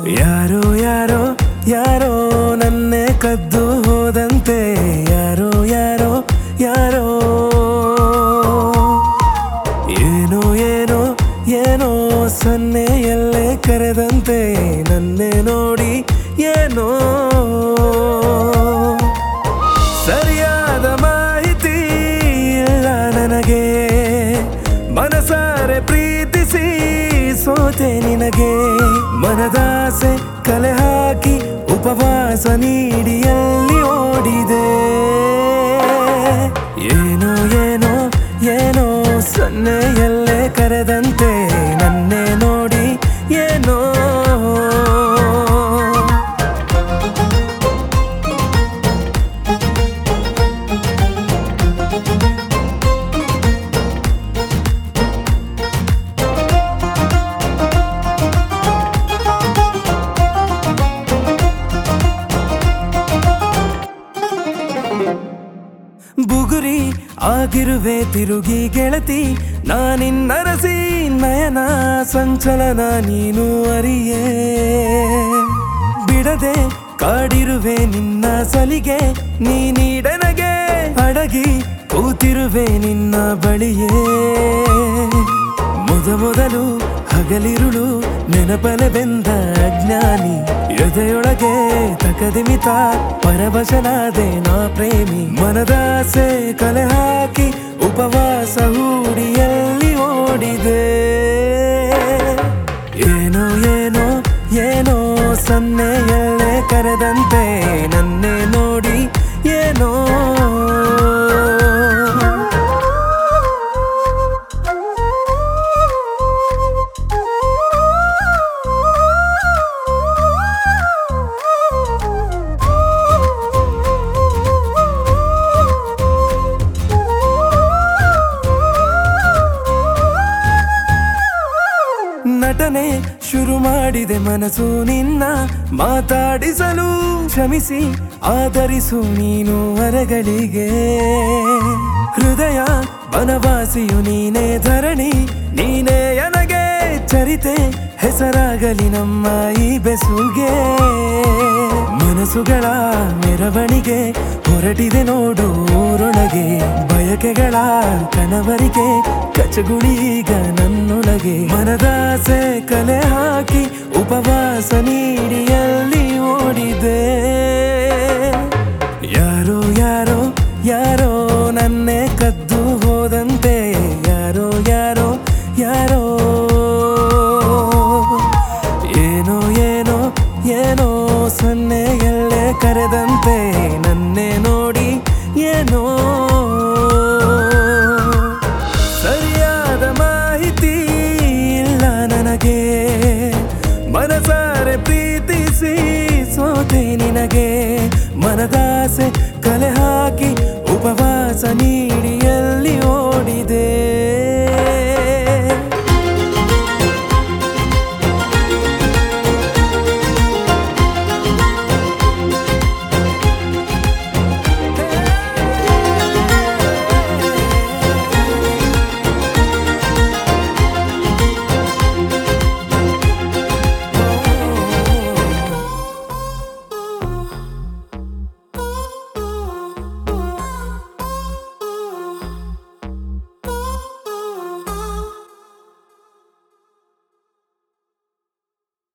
ಯಾರೋ ಯಾರೋ ಯಾರೋ ನನ್ನೇ ಕದ್ದು ಹೋದಂತೆ ಯಾರೋ ಯಾರೋ ಯಾರೋ ಏನೋ ಏನೋ ಏನೋ ಸನ್ನೆಯಲ್ಲೇ ಕರೆದಂತೆ ನನ್ನೇ ನೋಡಿ ಏನೋ ಸರಿಯಾದ ಮಾಹಿತಿ ಇಲ್ಲ ನನಗೆ ಮನಸಾರೆ ಪ್ರೀತಿಸಿ ಸೋತೆ ನಿನಗೆ ಮನದಾಸೆ ಕಲೆ ಹಾಕಿ ಉಪವಾಸ ನೀಡಿ ಎಲ್ಲಿ ಓಡಿದೆ ಏನೋ ಏನೋ ಏನೋ ಸನ್ನೆಯಲ್ಲೇ ಕರೆದಂತೆ ನನ್ನೇ ನೋಡಿ ಏನೋ ಬುಗುರಿ ಆಗಿರುವೆ ತಿರುಗಿ ಗೆಳತಿ ನಾನಿನ್ನರಸಿ ನಯನ ಸಂಚಲನ ನೀನು ಅರಿಯೇ ಬಿಡದೆ ಕಾಡಿರುವೆ ನಿನ್ನ ಸಲಿಗೆ ನೀ ನೀಡನಗೆ ಅಡಗಿ ಕೂತಿರುವೆ ನಿನ್ನ ಬಳಿಯೇ ಮೊದ ಮೊದಲು ಹಗಲಿರುಳು ನೆನಪಲೆ ಬೆಂದ ಅಜ್ಞಾನಿ ಎದೆಯೊಳಗೆ ತಕದಿಮಿತ ಪರವಶನಾದೆ ನಾ ಪ್ರೇಮಿ ಮನದಾಸೆ ಕಲೆ ಹಾಕಿ ಉಪವಾಸ ಹೂಡಿಯಲ್ಲಿ ಓಡಿದೆ ಏನೋ ಏನೋ ಏನೋ ಸನ್ನೆಯಲ್ಲೇ ಕರೆದಂತೆ ನನ್ನೇ ನೋಡಿ ಏನೋ ನಟನೆ ಶುರು ಮಾಡಿದೆ ಮನಸ್ಸು ನಿನ್ನ ಮಾತಾಡಿಸಲು ಕ್ಷಮಿಸಿ ಆಧರಿಸು ನೀನು ಅರಗಳಿಗೆ ಹೃದಯ ಬನವಾಸಿಯು ನೀನೇ ಧರಣಿ ನೀನೇ ನನಗೆ ಚರಿತೆ ಹೆಸರಾಗಲಿ ನಮ್ಮ ಈ ಬೆಸುಗೆ ಮನಸ್ಸುಗಳ ಮೆರವಣಿಗೆ ಹೊರಟಿದೆ ನೋಡು ಊರೊಳಗೆ ಬಯಕೆಗಳ ಕನವರಿಗೆ ಕಚಗುಳೀಗ ನನ್ನೊಳಗೆ ಮನದಾಸೆ ಕಲೆ ಹಾಕಿ ಉಪವಾಸ ನೀಡಿ ಎಲ್ಲಿ ಓಡಿದೆ ಯಾರೋ ಯಾರೋ ಯಾರೋ ನನ್ನೇ ಕದ್ದು ಹೋದಂತೆ ಯಾರೋ ಯಾರೋ ಯಾರೋ ಏನೋ ಏನೋ ಏನೋ ಸನ್ನೆಯಲ್ಲೇ ಕರೆದಂತೆ ನನ್ನೇ ನೋಡಿ ಏನೋ ಸರಿಯಾದ ಮಾಹಿತಿ ಇಲ್ಲ ನನಗೆ ಮನಸಾರೆ ಪ್ರೀತಿಸಿ ಸೋತೆ ನಿನಗೆ ಮನದಾಸೆ ಕಲೆ ಹಾಕಿ ಉಪವಾಸ ನೀಡಿ ಎಲ್ಲಿ ಓಡಿದೆ